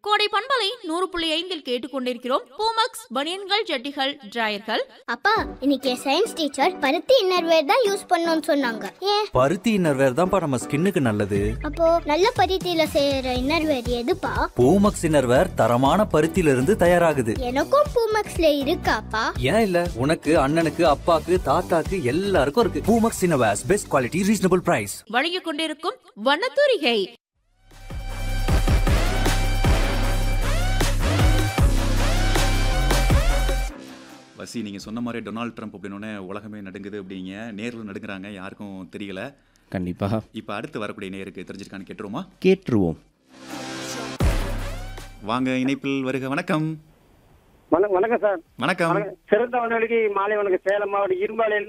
கோடை பண்பலை நூறு புள்ளி ஐந்தில் கேட்டுக்கொண்டிருக்கிறோம் பூமக்ஸ் பனியன்கள் ஜட்டிகள் டிராயர்கள் அப்பா இன்னைக்கு என் சயின்ஸ் டீச்சர் பருத்தி இன்னர்வேர் தான் யூஸ் பண்ணணும்னு சொன்னாங்க ஏன் பருத்தி இன்னர்வேர் தான்ப்பா நம்ம ஸ்கின்னுக்கு நல்லது அப்போ நல்ல பருத்தியில செய்யற இன்னர்வேர் எதுப்பா பூமக்ஸ் இன்னர்வேர் தரமான பருத்தியில இருந்து தயாராகுது எனக்கும் பூமக்ஸ்ல இருக்காப்பா ஏன் இல்ல உனக்கு அண்ணனுக்கு அப்பாக்கு தாத்தாக்கு எல்லாருக்கும் இருக்கு Poomex innerwears best quality reasonable price வழங்கிக் கொண்டிருக்கும் வண்ணத்தூரிகை வசி நீங்கள் சொன்ன மாதிரி டொனால்ட் ட்ரம்ப் அப்படின்னோடனே உலகமே நடுங்குது அப்படிங்க நேரில் நடுங்குறாங்க யாருக்கும் தெரியல கண்டிப்பாக இப்போ அடுத்து வரக்கூடிய நேருக்கு தெரிஞ்சிருக்கான்னு கேட்டுருவோமா கேட்டுருவோம் வாங்க இணைப்பில் வருக வணக்கம் வணக்கம் வணக்கம் சார் வணக்கம் வணக்கம் சிறந்த வனவெளிக்கு மாலை வணக்கம் சேலம் மாவட்டம் இரும்பாலையில்